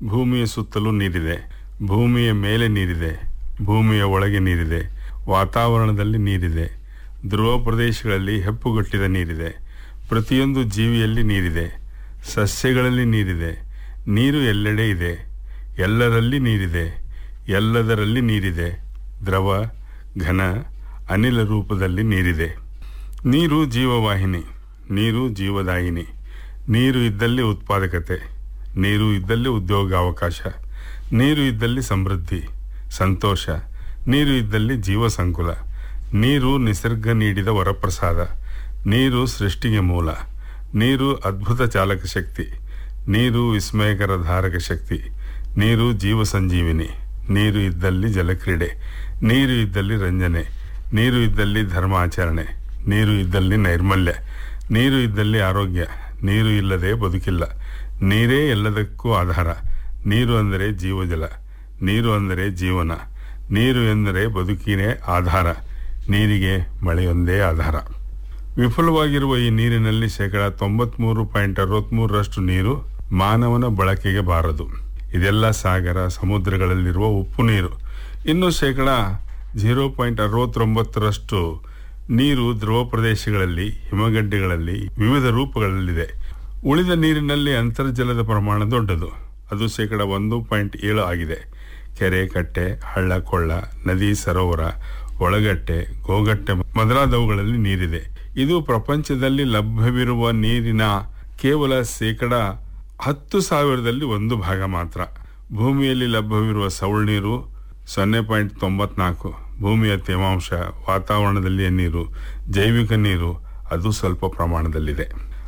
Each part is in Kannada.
ಭೂಮಿಯ ಸುತ್ತಲೂ ನೀರಿದೆ ಭೂಮಿಯ ಮೇಲೆ ನೀರಿದೆ ಭೂಮಿಯ ಒಳಗೆ ನೀರಿದೆ ವಾತಾವರಣದಲ್ಲಿ ನೀರಿದೆ ಧ್ರುವ ಪ್ರದೇಶಗಳಲ್ಲಿ ಹೆಪ್ಪುಗಟ್ಟಿದ ನೀರಿದೆ ಪ್ರತಿಯೊಂದು ಜೀವಿಯಲ್ಲಿ ನೀರಿದೆ ಸಸ್ಯಗಳಲ್ಲಿ ನೀರಿದೆ ನೀರು ಎಲ್ಲೆಡೆ ಇದೆ ಎಲ್ಲರಲ್ಲಿ ನೀರಿದೆ ಎಲ್ಲದರಲ್ಲಿ ನೀರಿದೆ ದ್ರವ ಘನ ಅನಿಲ ರೂಪದಲ್ಲಿ ನೀರಿದೆ ನೀರು ಜೀವವಾಹಿನಿ ನೀರು ಜೀವದಾಯಿನಿ ನೀರು ಇದ್ದಲ್ಲಿ ಉತ್ಪಾದಕತೆ ನೀರು ಇದ್ದಲ್ಲಿ ಉದ್ಯೋಗಾವಕಾಶ ನೀರು ಇದ್ದಲ್ಲಿ ಸಮೃದ್ಧಿ ಸಂತೋಷ ನೀರು ಇದ್ದಲ್ಲಿ ಜೀವ ಸಂಕುಲ ನೀರು ನಿಸರ್ಗ ನೀಡಿದ ವರಪ್ರಸಾದ ನೀರು ಸೃಷ್ಟಿಗೆ ಮೂಲ ನೀರು ಅದ್ಭುತ ಚಾಲಕ ಶಕ್ತಿ ನೀರು ವಿಸ್ಮಯಕರ ಧಾರಕ ಶಕ್ತಿ ನೀರು ಜೀವ ಸಂಜೀವಿನಿ ನೀರು ಇದ್ದಲ್ಲಿ ಜಲಕ್ರೀಡೆ ನೀರು ಇದ್ದಲ್ಲಿ ರಂಜನೆ ನೀರು ಇದ್ದಲ್ಲಿ ಧರ್ಮಾಚರಣೆ ನೀರು ಇದ್ದಲ್ಲಿ ನೈರ್ಮಲ್ಯ ನೀರು ಇದ್ದಲ್ಲಿ ಆರೋಗ್ಯ ನೀರು ಇಲ್ಲದೆ ಬದುಕಿಲ್ಲ ನೀರೇ ಎಲ್ಲದಕ್ಕೂ ಆಧಾರ ನೀರು ಅಂದರೆ ಜೀವಜಲ ನೀರು ಅಂದರೆ ಜೀವನ ನೀರು ಎಂದರೆ ಬದುಕಿನೇ ಆಧಾರ ನೀರಿಗೆ ಮಳೆಯೊಂದೇ ಆಧಾರ ವಿಫಲವಾಗಿರುವ ಈ ನೀರಿನಲ್ಲಿ ಶೇಕಡ ತೊಂಬತ್ಮೂರು ಪಾಯಿಂಟ್ ಅರವತ್ಮೂರರಷ್ಟು ನೀರು ಮಾನವನ ಬಳಕೆಗೆ ಬಾರದು ಇದೆಲ್ಲ ಸಾಗರ ಸಮುದ್ರಗಳಲ್ಲಿರುವ ಉಪ್ಪು ನೀರು ಇನ್ನು ಶೇಕಡ ಜೀರೋ ಪಾಯಿಂಟ್ ಅರವತ್ತೊಂಬತ್ತರಷ್ಟು ನೀರು ಧ್ರುವ ಪ್ರದೇಶಗಳಲ್ಲಿ ಹಿಮಗಡ್ಡೆಗಳಲ್ಲಿ ವಿವಿಧ ರೂಪಗಳಲ್ಲಿದೆ ಉಳಿದ ನೀರಿನಲ್ಲಿ ಅಂತರ್ಜಲದ ಪ್ರಮಾಣ ದೊಡ್ಡದು ಅದು ಶೇಕಡ ಒಂದು ಪಾಯಿಂಟ್ ಏಳು ಆಗಿದೆ ಕೆರೆ ಕಟ್ಟೆ ಹಳ್ಳ ಕೊಳ್ಳ ನದಿ ಸರೋವರ ಒಳಗಟ್ಟೆ ಗೋಗಟ್ಟೆ ಮೊದಲಾದವುಗಳಲ್ಲಿ ನೀರಿದೆ ಇದು ಪ್ರಪಂಚದಲ್ಲಿ ಲಭ್ಯವಿರುವ ನೀರಿನ ಕೇವಲ ಶೇಕಡ ಹತ್ತು ಸಾವಿರದಲ್ಲಿ ಒಂದು ಭಾಗ ಮಾತ್ರ ಭೂಮಿಯಲ್ಲಿ ಲಭ್ಯವಿರುವ ಸೌಳು ನೀರು ಸೊನ್ನೆ ಪಾಯಿಂಟ್ ತೊಂಬತ್ನಾಲ್ಕು ಭೂಮಿಯ ತೇವಾಂಶ ವಾತಾವರಣದಲ್ಲಿಯ ನೀರು ಜೈವಿಕ ನೀರು ಅದು ಸ್ವಲ್ಪ ಪ್ರಮಾಣದಲ್ಲಿದೆ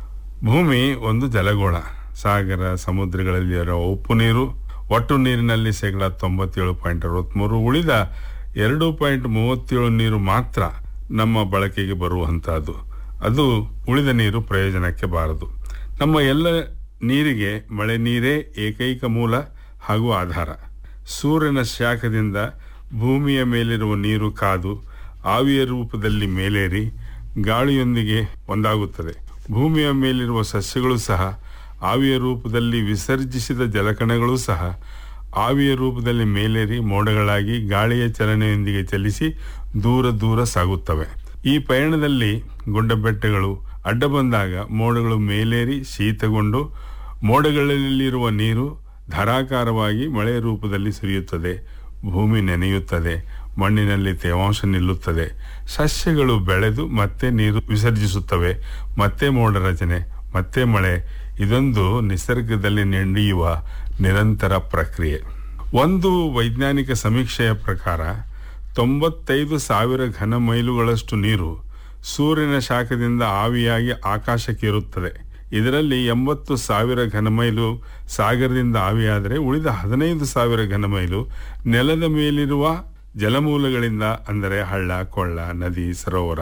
ಭೂಮಿ ಒಂದು ಜಲಗೋಳ ಸಾಗರ ಸಮುದ್ರಗಳಲ್ಲಿರುವ ಉಪ್ಪು ನೀರು ಒಟ್ಟು ನೀರಿನಲ್ಲಿ ಶೇಕಡ ತೊಂಬತ್ತೇಳು ಪಾಯಿಂಟ್ ಅರವತ್ತ್ಮೂರು ಉಳಿದ ಎರಡು ಪಾಯಿಂಟ್ ಮೂವತ್ತೇಳು ನೀರು ಮಾತ್ರ ನಮ್ಮ ಬಳಕೆಗೆ ಬರುವಂತಹದ್ದು ಅದು ಉಳಿದ ನೀರು ಪ್ರಯೋಜನಕ್ಕೆ ಬಾರದು ನಮ್ಮ ಎಲ್ಲ ನೀರಿಗೆ ಮಳೆ ನೀರೇ ಏಕೈಕ ಮೂಲ ಹಾಗೂ ಆಧಾರ ಸೂರ್ಯನ ಶಾಖದಿಂದ ಭೂಮಿಯ ಮೇಲಿರುವ ನೀರು ಕಾದು ಆವಿಯ ರೂಪದಲ್ಲಿ ಮೇಲೇರಿ ಗಾಳಿಯೊಂದಿಗೆ ಒಂದಾಗುತ್ತದೆ ಭೂಮಿಯ ಮೇಲಿರುವ ಸಸ್ಯಗಳು ಸಹ ಆವಿಯ ರೂಪದಲ್ಲಿ ವಿಸರ್ಜಿಸಿದ ಜಲಕಣಗಳು ಸಹ ಆವಿಯ ರೂಪದಲ್ಲಿ ಮೇಲೇರಿ ಮೋಡಗಳಾಗಿ ಗಾಳಿಯ ಚಲನೆಯೊಂದಿಗೆ ಚಲಿಸಿ ದೂರ ದೂರ ಸಾಗುತ್ತವೆ ಈ ಪಯಣದಲ್ಲಿ ಗುಡ್ಡಬೆಟ್ಟಗಳು ಅಡ್ಡ ಬಂದಾಗ ಮೋಡಗಳು ಮೇಲೇರಿ ಶೀತಗೊಂಡು ಮೋಡಗಳಲ್ಲಿರುವ ನೀರು ಧಾರಾಕಾರವಾಗಿ ಮಳೆಯ ರೂಪದಲ್ಲಿ ಸುರಿಯುತ್ತದೆ ಭೂಮಿ ನೆನೆಯುತ್ತದೆ ಮಣ್ಣಿನಲ್ಲಿ ತೇವಾಂಶ ನಿಲ್ಲುತ್ತದೆ ಸಸ್ಯಗಳು ಬೆಳೆದು ಮತ್ತೆ ನೀರು ವಿಸರ್ಜಿಸುತ್ತವೆ ಮತ್ತೆ ಮೋಡ ರಚನೆ ಮತ್ತೆ ಮಳೆ ಇದೊಂದು ನಿಸರ್ಗದಲ್ಲಿ ನಡೆಯುವ ನಿರಂತರ ಪ್ರಕ್ರಿಯೆ ಒಂದು ವೈಜ್ಞಾನಿಕ ಸಮೀಕ್ಷೆಯ ಪ್ರಕಾರ ತೊಂಬತ್ತೈದು ಸಾವಿರ ಘನ ಮೈಲುಗಳಷ್ಟು ನೀರು ಸೂರ್ಯನ ಶಾಖದಿಂದ ಆವಿಯಾಗಿ ಆಕಾಶಕ್ಕೇರುತ್ತದೆ ಇದರಲ್ಲಿ ಎಂಬತ್ತು ಸಾವಿರ ಘನಮೈಲು ಸಾಗರದಿಂದ ಆವಿಯಾದರೆ ಉಳಿದ ಹದಿನೈದು ಸಾವಿರ ಘನಮೈಲು ನೆಲದ ಮೇಲಿರುವ ಜಲಮೂಲಗಳಿಂದ ಅಂದರೆ ಹಳ್ಳ ಕೊಳ್ಳ ನದಿ ಸರೋವರ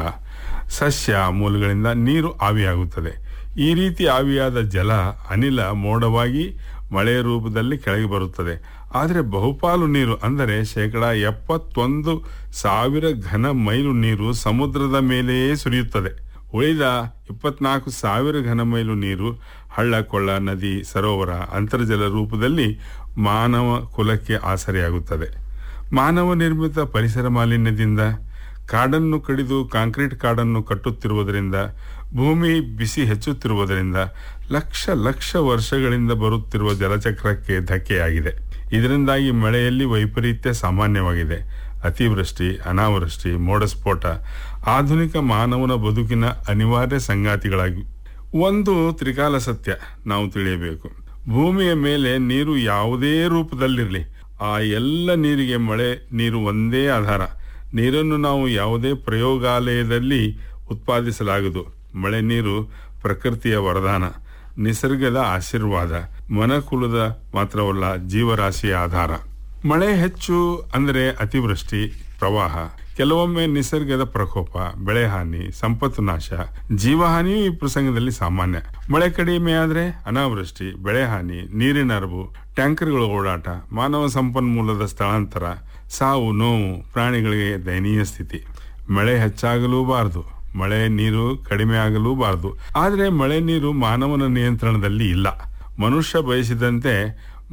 ಸಸ್ಯ ಮೂಲಗಳಿಂದ ನೀರು ಆವಿಯಾಗುತ್ತದೆ ಈ ರೀತಿ ಆವಿಯಾದ ಜಲ ಅನಿಲ ಮೋಡವಾಗಿ ಮಳೆಯ ರೂಪದಲ್ಲಿ ಕೆಳಗೆ ಬರುತ್ತದೆ ಆದರೆ ಬಹುಪಾಲು ನೀರು ಅಂದರೆ ಶೇಕಡ ಎಪ್ಪತ್ತೊಂದು ಸಾವಿರ ಘನ ಮೈಲು ನೀರು ಸಮುದ್ರದ ಮೇಲೆಯೇ ಸುರಿಯುತ್ತದೆ ಉಳಿದ ಇಪ್ಪತ್ನಾಲ್ಕು ಸಾವಿರ ಘನಮೈಲು ನೀರು ಹಳ್ಳ ಕೊಳ್ಳ ನದಿ ಸರೋವರ ಅಂತರ್ಜಲ ರೂಪದಲ್ಲಿ ಮಾನವ ಕುಲಕ್ಕೆ ಆಸರೆಯಾಗುತ್ತದೆ ಮಾನವ ನಿರ್ಮಿತ ಪರಿಸರ ಮಾಲಿನ್ಯದಿಂದ ಕಾಡನ್ನು ಕಡಿದು ಕಾಂಕ್ರೀಟ್ ಕಾಡನ್ನು ಕಟ್ಟುತ್ತಿರುವುದರಿಂದ ಭೂಮಿ ಬಿಸಿ ಹೆಚ್ಚುತ್ತಿರುವುದರಿಂದ ಲಕ್ಷ ಲಕ್ಷ ವರ್ಷಗಳಿಂದ ಬರುತ್ತಿರುವ ಜಲಚಕ್ರಕ್ಕೆ ಧಕ್ಕೆಯಾಗಿದೆ ಇದರಿಂದಾಗಿ ಮಳೆಯಲ್ಲಿ ವೈಪರೀತ್ಯ ಸಾಮಾನ್ಯವಾಗಿದೆ ಅತಿವೃಷ್ಟಿ ಅನಾವೃಷ್ಟಿ ಮೋಡಸ್ಫೋಟ ಆಧುನಿಕ ಮಾನವನ ಬದುಕಿನ ಅನಿವಾರ್ಯ ಸಂಗಾತಿಗಳಾಗಿ ಒಂದು ತ್ರಿಕಾಲ ಸತ್ಯ ನಾವು ತಿಳಿಯಬೇಕು ಭೂಮಿಯ ಮೇಲೆ ನೀರು ಯಾವುದೇ ರೂಪದಲ್ಲಿರಲಿ ಆ ಎಲ್ಲ ನೀರಿಗೆ ಮಳೆ ನೀರು ಒಂದೇ ಆಧಾರ ನೀರನ್ನು ನಾವು ಯಾವುದೇ ಪ್ರಯೋಗಾಲಯದಲ್ಲಿ ಉತ್ಪಾದಿಸಲಾಗದು ಮಳೆ ನೀರು ಪ್ರಕೃತಿಯ ವರದಾನ ನಿಸರ್ಗದ ಆಶೀರ್ವಾದ ಮನಕುಲದ ಮಾತ್ರವಲ್ಲ ಜೀವರಾಶಿಯ ಆಧಾರ ಮಳೆ ಹೆಚ್ಚು ಅಂದರೆ ಅತಿವೃಷ್ಟಿ ಪ್ರವಾಹ ಕೆಲವೊಮ್ಮೆ ನಿಸರ್ಗದ ಪ್ರಕೋಪ ಬೆಳೆ ಹಾನಿ ಸಂಪತ್ತು ನಾಶ ಜೀವಹಾನಿಯೂ ಈ ಪ್ರಸಂಗದಲ್ಲಿ ಸಾಮಾನ್ಯ ಮಳೆ ಕಡಿಮೆ ಆದರೆ ಅನಾವೃಷ್ಟಿ ಬೆಳೆ ಹಾನಿ ನೀರಿನ ಅರಬು ಟ್ಯಾಂಕರ್ಗಳ ಓಡಾಟ ಮಾನವ ಸಂಪನ್ಮೂಲದ ಸ್ಥಳಾಂತರ ಸಾವು ನೋವು ಪ್ರಾಣಿಗಳಿಗೆ ದಯನೀಯ ಸ್ಥಿತಿ ಮಳೆ ಹೆಚ್ಚಾಗಲೂಬಾರದು ಮಳೆ ನೀರು ಕಡಿಮೆ ಆಗಲೂಬಾರದು ಆದರೆ ಮಳೆ ನೀರು ಮಾನವನ ನಿಯಂತ್ರಣದಲ್ಲಿ ಇಲ್ಲ ಮನುಷ್ಯ ಬಯಸಿದಂತೆ